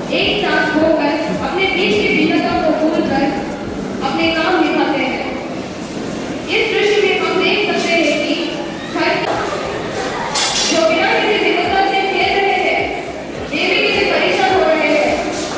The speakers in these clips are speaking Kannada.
एक साथ होकर अपने देश की भिन्नता को भूलकर अपने काम निभाते हैं इस दृश्य में हम देख सकते हैं कि हर जो बिना किसी विफलता से खेल रहे हैं ये भी किसी परेशान हो रहे हैं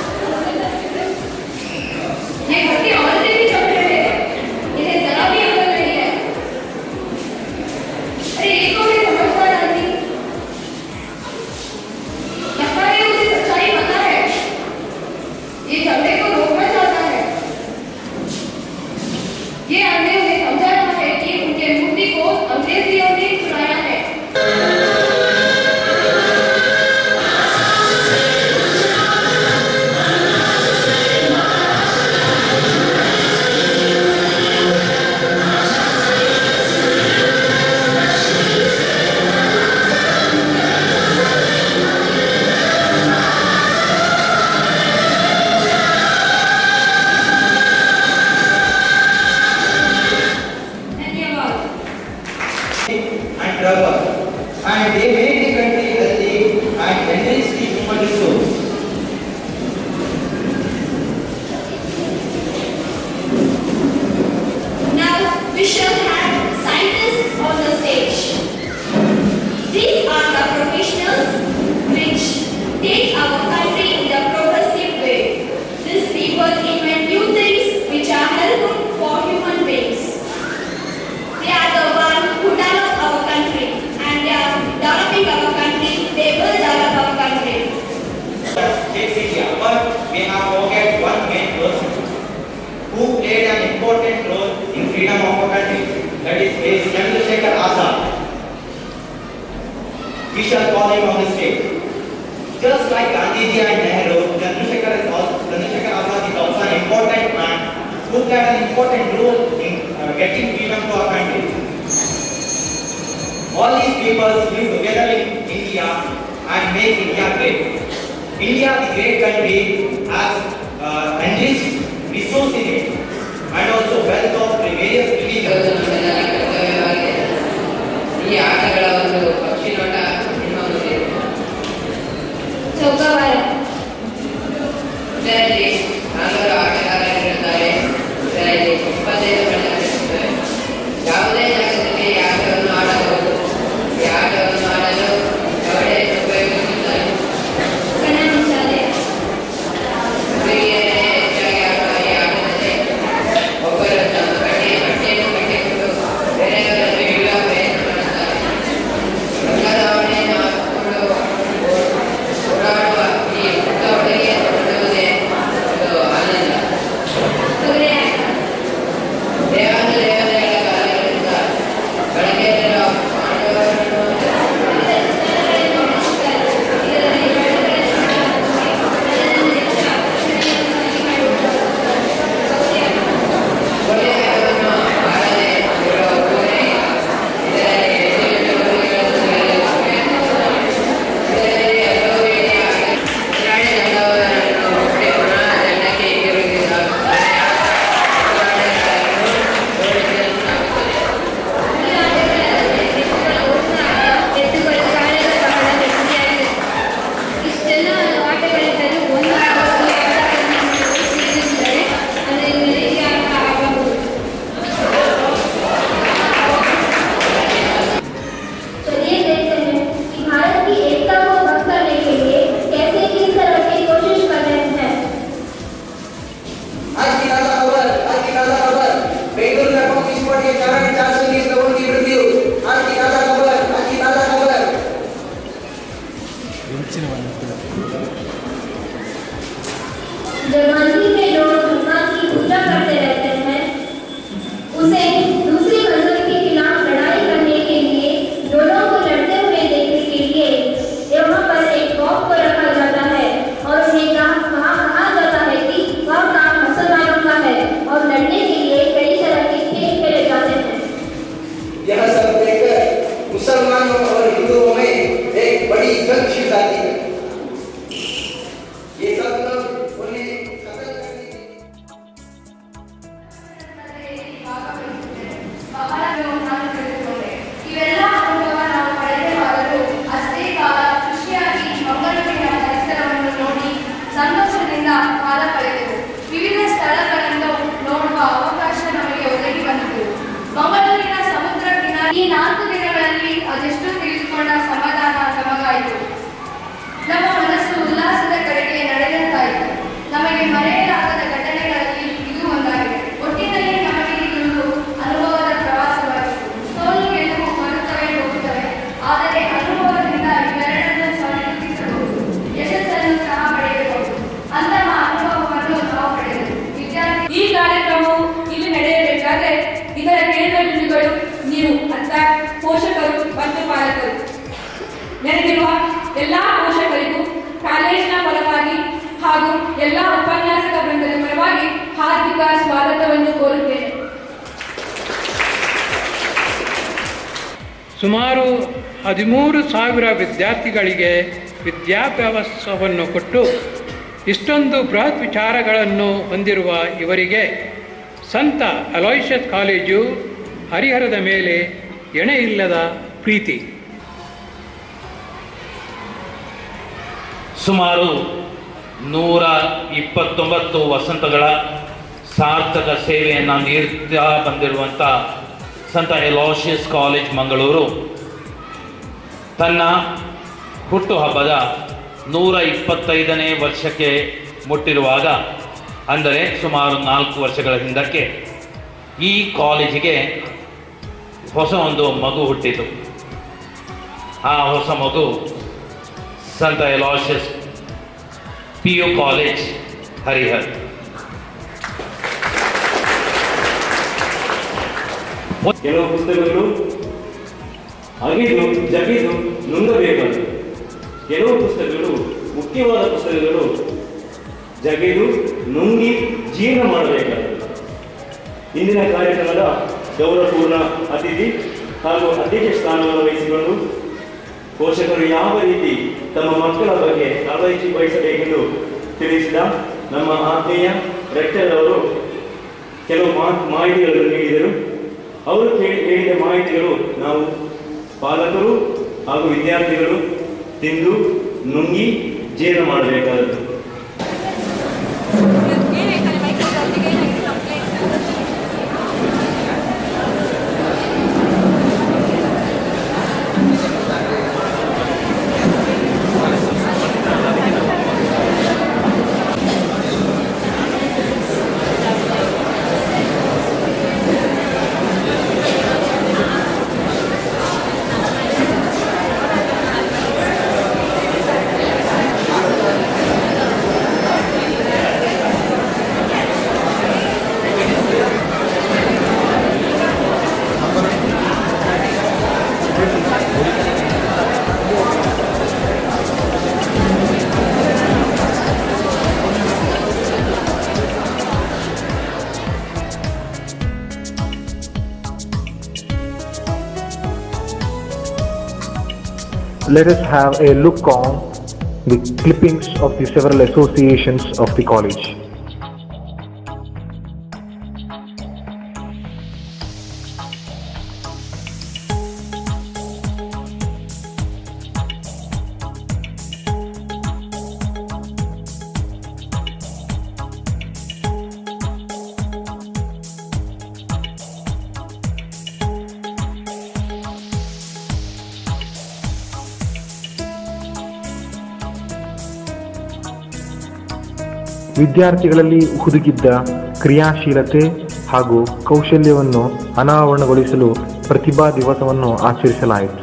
ये घर की औरतें भी चल रहे हैं इन्हें जरा भी अकल नहीं है अरे ये तो मैं समझदार आदमी लगता है उसे सच्चाई पता है ये झगड़े को रोकना चाहता है ये आदमी उन्हें समझा रहा है कि उनके मुक्ति को अंग्रेजियों ने चुराया है धन्यवाद and trouble, and they made the country healthy and enriched the human resource. Now we shall have scientists on the stage. These are the professionals which take our country in a progressive way. These people invent new things which are helpful for human beings. They are the ones who develop our country and they are developing our country. They will develop our country. Takes India, but we have forget one main person who played an important role in freedom of our country. That is, is Chandrasekhar Azad. We shall call him on the stage. Just like Gandhiji and Nehru, Chandrasekhar is also Chandrasekhar Azad is also an important man who played an important role in uh, getting freedom to our country. All these people live together in India and make India great. India, the great country, has uh, enriched resource in it and also wealth of various religions. ಇವತ್ತು ನಮ್ಮೆಲ್ಲರ ಕರ್ತವ್ಯವಾಗಿದೆ ಈ ಆಟಗಳ ಒಂದು ಪಕ್ಷಿ ನೋಟ ಇನ್ನೊಂದು ಇದೆ. ಚೌಕಾಬಾರ ಇದರಲ್ಲಿ ನಾಲ್ವರು ಆಟಗಾರರಿರುತ್ತಾರೆ ಇದರಲ್ಲಿ ಇಪ್ಪತ್ತೈದು ಬಣ್ಣಗಳಿರುತ್ತವೆ ಯಾವುದೇ ಜಾಗದಲ್ಲಿ ಈ ಆಟವನ್ನು ಆಡಬಹುದು ಈ ಆಟವನ್ನು ಆಡಲು ಕವಡೆ ಉಪಯೋಗಿಸುತ್ತಾರೆ ಕನ್ನಡ ಶಾಲೆ ಹುಡುಗಿಯರೇ ಹೆಚ್ಚಾಗಿ ಆಡುವ ಈ ಆಟದಲ್ಲಿ ಒಬ್ಬರು ತಮ್ಮ ಕಟ್ಟಿ ಬಟ್ಟೆಯನ್ನು ಕಟ್ಟಿಕೊಂಡು ಬೇರೆಯವರನ್ನು ಹಿಡಿಯುವ ಪ್ರಯತ್ನ ಮಾಡುತ್ತಾರೆ ಬದಲಾವಣೆಯನ್ನು ಹಾಕಿಕೊಂಡು ಓಡಾಡುವ ಈ ಪುಟ್ಟ ಹುಡುಗಿಯನ್ನು ನೋಡುವುದೇ ಒಂದು ಆನಂದ ಕುದುರೆ ಆಟ ದೇವಾನು ದೇವತೆಗಳ ಕಾಲಗಳಿಂದ ಬಳಕೆಯಲ್ಲಿರುವ ಪಾಂಡವರನ್ನು ಒಳ್ಳೆಯ ಆಟವನ್ನು ಆಡದೆ ಇರುವ ಹುಡುಗರೇ ಇದರಲ್ಲಿ ಹೆಚ್ಚಿನ ಚಟುವಟಿಕೆಗಳನ್ನು ಗೆಲ್ಲಲು ಇದರಲ್ಲಿ ಹಲವು ರೀತಿಯ ಎದುರಾಳಿ ತಂಡವರನ್ನು ಒಪ್ಪಿ ಪುನಃ ತಂಡಕ್ಕೆ ಹಿಂದಿರುಗಿಸಲಾಗುತ್ತದೆ ಎದುರಾಳಿಗಳನ್ನು ಸೋಲಿಸಲಾಗುತ್ತದೆ ಎತ್ತುಗಳು ಕಾಳೆಗಳ ಬಹಳ ಗಟ್ಟಿಯಾಗಿದೆ ಇಷ್ಟೆಲ್ಲ ಆಟಗಳಿದ್ದರೂ ಒಂದು ಆಟವನ್ನು ಸೇರಿಸಿದರೆ ಅದರಿಂದ ಈ ಆಟ ಆಡಬಹುದು चलिए देखते हैं कि भारत की एकता को भंग करने के लिए कैसे किस तरह की कोशिश कर रहे हैं आज की ताजा खबर आज की ताजा खबर बेंगलुरु में बम विस्फोट के कारण चार सौ बीस लोगों की मृत्यु आज की ताजा खबर आज की ताजा खबर जब मंदिर में लोग भगवान की पूजा करते रहते हैं उसे दूसरी मजहब के खिलाफ लड़ाई करने के लिए दोनों को लड़ते हुए देखने के लिए यहाँ पर एक बॉम्ब को रखा जाता है और उन्हें कहा कहा कहा जाता है कि वह काम मुसलमानों का है और लड़ने के लिए कई तरह के खेल खेले जाते हैं यह सब देखकर मुसलमानों और हिंदुओं में एक बड़ी जंग छिड़ जाती है ये सब लोग उन्हें कत्ल करने के लिए ಭಾಗವಹಿಸಿದ್ದರು ಸಂತೋಷದಿಂದ ಕಾಲ ಕಳೆದೆವು ವಿವಿಧ ಸ್ಥಳಗಳನ್ನು ನೋಡುವ ಅವಕಾಶ ನಮಗೆ ಒದಗಿ ಬಂದಿತು ಮಂಗಳೂರಿನ ಸಮುದ್ರ ಕಿನಾರೆ ಈ ನಾಲ್ಕು ದಿನಗಳಲ್ಲಿ ಅದೆಷ್ಟು ತಿಳಿದುಕೊಂಡ ಸಮಾಧಾನ ನಮಗಾಯಿತು ನಮ್ಮ ಮನಸ್ಸು ಉಲ್ಲಾಸದ ಕಡೆಗೆ ನಡೆದಂತಾಯಿತು ನಮಗೆ ಮರೆಯಲಾಗದ ಘಟನೆಗಳಲ್ಲಿ ಇದು ಒಂದಾಗಿದೆ ಒಟ್ಟಿನಲ್ಲಿ ನಮಗೆ ಇದೊಂದು ಅನುಭವದ ಪ್ರವಾಸವಾಗಿತ್ತು ಸೋಲು ಗೆಲುವು ಬರುತ್ತವೆ ಹೋಗುತ್ತವೆ ಆದರೆ ಅನುಭವದಿಂದ ಇವೆರಡನ್ನು ಸಂರಕ್ಷಿಸಬಹುದು ಯಶಸ್ಸನ್ನು ಸಹ ಪಡೆಯಬಹುದು ಅಂತಹ ಅನುಭವವನ್ನು ನಾವು ಪಡೆದೆವು ವಿದ್ಯಾರ್ಥಿ ಈ ಕಾರ್ಯಕ್ರಮವು ಇಲ್ಲಿ ನಡೆಯಬೇಕಾದರೆ ಇದರ ಕೇಂದ್ರ ಬಿಂದುಗಳು ನೀವು ಅಂತ ಪೋಷಕರು ಮತ್ತು ಪಾಲಕರು ನೆರೆದಿರುವ ಎಲ್ಲಾ ಪೋಷಕರಿಗೂ ಕಾಲೇಜಿನ ಪರವಾಗಿ ಹಾಗೂ ಎಲ್ಲಾ ಉಪನ್ಯಾಸಕ ವೃಂದದ ಪರವಾಗಿ ಹಾರ್ದಿಕ ಸ್ವಾಗತವನ್ನು ಕೋರುತ್ತೇನೆ ಸುಮಾರು ಹದಿಮೂರು ಸಾವಿರ ವಿದ್ಯಾರ್ಥಿಗಳಿಗೆ ವಿದ್ಯಾಭ್ಯಾಸವನ್ನು ಕೊಟ್ಟು ಇಷ್ಟೊಂದು ಬೃಹತ್ ವಿಚಾರಗಳನ್ನು ಹೊಂದಿರುವ ಇವರಿಗೆ ಸಂತ ಅಲೋಯ್ಷಸ್ ಕಾಲೇಜು ಹರಿಹರದ ಮೇಲೆ ಎಣೆಯಿಲ್ಲದ ಪ್ರೀತಿ ಸುಮಾರು ನೂರ ಇಪ್ಪತ್ತೊಂಬತ್ತು ವಸಂತಗಳ ಸಾರ್ಥಕ ಸೇವೆಯನ್ನು ನೀಡ್ತಾ ಬಂದಿರುವಂಥ ಸಂತ ಎಲೋಷಿಯಸ್ ಕಾಲೇಜ್ ಮಂಗಳೂರು ತನ್ನ ಹುಟ್ಟುಹಬ್ಬದ ನೂರ ಇಪ್ಪತ್ತೈದನೇ ವರ್ಷಕ್ಕೆ ಮುಟ್ಟಿರುವಾಗ ಅಂದರೆ ಸುಮಾರು ನಾಲ್ಕು ವರ್ಷಗಳ ಹಿಂದಕ್ಕೆ ಈ ಕಾಲೇಜಿಗೆ ಹೊಸ ಒಂದು ಮಗು ಹುಟ್ಟಿತು ಆ ಹೊಸ ಮಗು ಸಂತ Aloysius P U college Harihar ಕೆಲವು ಪುಸ್ತಕಗಳು ಅಗಿದು ಜಗಿದು ನುಂಗಬೇಕಾದವು ಕೆಲವು ಪುಸ್ತಕಗಳು ಮುಖ್ಯವಾದ ಪುಸ್ತಕಗಳು ಜಗಿದು ನುಂಗಿ ಜೀರ್ಣ ಮಾಡಬೇಕಾದವು ಇಂದಿನ ಕಾರ್ಯಕ್ರಮದ ಗೌರವಪೂರ್ಣ ಅತಿಥಿ ಹಾಗೂ ಅಧ್ಯಕ್ಷ ಸ್ಥಾನವನ್ನು ವಹಿಸಿಕೊಂಡು ಪೋಷಕರು ಯಾವ ರೀತಿ ತಮ್ಮ ಮಕ್ಕಳ ಬಗ್ಗೆ ಕಾಳಜಿ ವಹಿಸಬೇಕೆಂದು ತಿಳಿಸಿದ ನಮ್ಮ ಆತ್ಮೀಯ ರೆಕ್ಟರ್ ಅವರು ಕೆಲವು ಮಾ- ಮಾಹಿತಿಗಳನ್ನು ನೀಡಿದರು ಅವರು ಕೇಳಿ ಹೇಳಿದ ಮಾಹಿತಿಗಳು ನಾವು ಪಾಲಕರು ಹಾಗೂ ವಿದ್ಯಾರ್ಥಿಗಳು ತಿಂದು ನುಂಗಿ ಜೀರ್ಣ ಮಾಡಬೇಕಾದದ್ದು let us have a look on the clippings of the several associations of the college. ವಿದ್ಯಾರ್ಥಿಗಳಲ್ಲಿ ಹುದುಗಿದ್ದ ಕ್ರಿಯಾಶೀಲತೆ ಹಾಗೂ ಕೌಶಲ್ಯವನ್ನು ಅನಾವರಣಗೊಳಿಸಲು ಪ್ರತಿಭಾ ದಿವಸವನ್ನು ಆಚರಿಸಲಾಯಿತು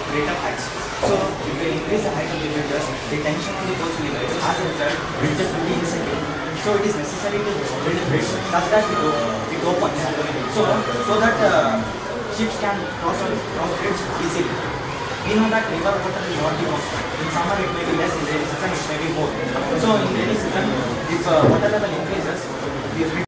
rate of heights. So if we increase the height of the bridges, the tension on the coast will rise. As a result, bridges will be insecure. So it is necessary to build a bridge such that it, o- it opens. So so that uh, ships can cross on cross bridge easily. We know that river water is not the constant. In summer it may be less, in rainy season it may be more. So in rainy season, if uh, water level increases, the bridge